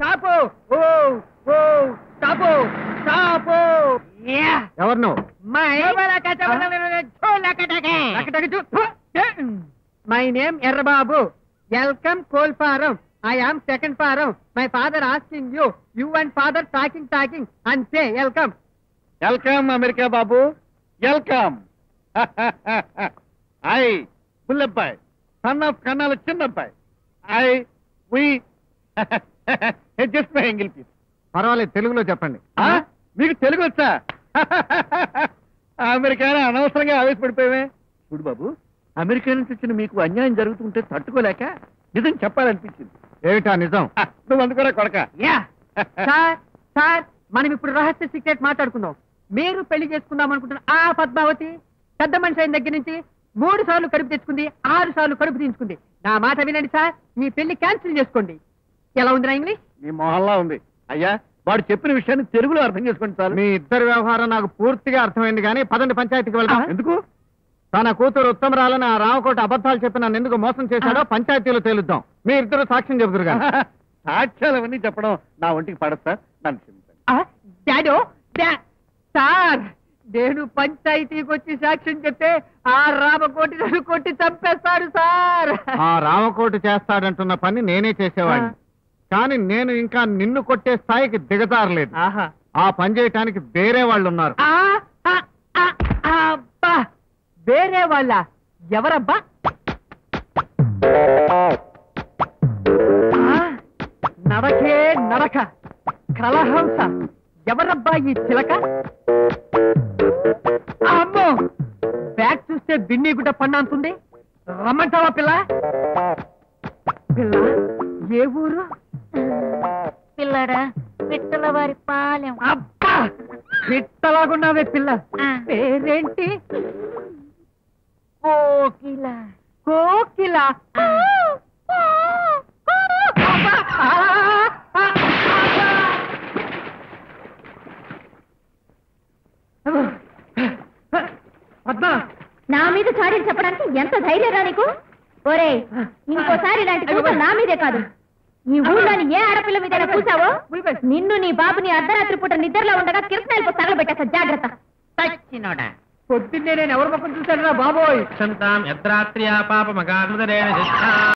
Stop oh oh stop stop ఎవరు నువ్వు my name Errababu welcome కోల్ form I am second form my father asking you you and father talking talking and say welcome welcome America Babu welcome I Bullabbai son of Kannala Chinnabbai I we just my English piece పర్వాలేదు తెలుగులో చెప్పండి మీకు తెలుగు వచ్చా అమెరికాలో అనవసరంగా ఆవేశపడిపోయావే చూడు బాబు America నుంచి వచ్చిన మీకు అన్యాయం జరుగుతుంటే తట్టుకోలేక నిజం చెప్పాలనిపించింది ఏమిటా నిజం హ, నువ్వు అందుకోరా కొడక యా సార్ సార్ మనం ఇప్పుడు రహస్య సీక్రెట్ మాట్లాడుకుందాం మీరు పెళ్లి చేసుకుందాం అనుకుంటున్న ఆ పద్మావతి పెద్ద మనిషి అయిన దగ్గర నుంచి మూడు సార్లు కడుపు తెచ్చుకుంది ఆరు సార్లు కడుపు తీయించుకుంది నా మాట వినండి సార్ మీ పెళ్లి క్యాన్సిల్ చేసుకోండి ఎలా ఉంది నా ఇంగ్లీష్ నీ మొహల్లా ఉంది అయ్యా వాడు చెప్పిన విషయాన్ని తెలుగులో అర్థం చేసుకోండి చాలు మీ ఇద్దరి వ్యవహారం నాకు పూర్తిగా అర్థమైంది కానీ పదండి పంచాయతీకి వెళ్దాం ఎందుకు తన కూతురు ఉత్తమరాలని ఆ రామకోట అబద్ధాలు చెప్పి నన్ను ఎందుకు మోసం చేశాడో పంచాయతీలో తేలుద్దాం మీ ఇద్దరు సాక్ష్యం చెబుతురు కానీ సాక్ష్యాలు అవన్నీ చెప్పడం నా ఒంటికి పడదు సార్ నన్ను క్షమించండి ఆ, డాడో డా- సార్ నేను పంచాయతీకి వచ్చి సాక్ష్యం చెప్తే ఆ రామకోటి నన్ను కొట్టి చంపేస్తాడు సార్ ఆ రామకోటి చేస్తాడంటున్న పని నేనే చేసేవాడిని కానీ నేను ఇంకా నిన్ను కొట్టే స్థాయికి దిగజారలేదు ఆహా ఆ పని చేయటానికి వేరే వాళ్ళు ఉన్నారు ఆ, ఆ, ఆ, ఆ, అబ్బా వేరే వాళ్ళ ఎవరబ్బా ఆ, నరకే నరక కలహంస ఎవరబ్బా ఈ చిలక అమ్మో బ్యాగ్ చూస్తే బిన్నీ గుడ్డ పన్నంతుంది రమ్మంటావా పిల్ల పిల్ల ఏ ఊరు పిల్లడా పిట్టల వారి పాలెం అబ్బా పిట్టలాగున్నావే పిల్ల ఆ. పేరేంటి కోకిల కోకిల అబ్బా! ఆ! ఆ! అబ్బా! పద్మ నా మీద చాడీలు చెప్పడానికి ఎంత ధైర్యం రా నీకు ఒరేయ్ ఇంకోసారి ఇలాంటి కూతురు నా మీదే కాదు ఈ ఊళ్ళోని ఏ ఆడపిల్ల మీద కూసావో నిన్ను నీ బాబుని అర్ధరాత్రి పూట నిద్రలో ఉండగా కిరసనాయలకు తగలబెట్టేస్తా జాగ్రత్త పొద్దున్నే నేను ఎవరి ముఖం చూశాను రా బాబోయ్ क्षन्ताम् यद्रात्र्या पापमगात्मदरेण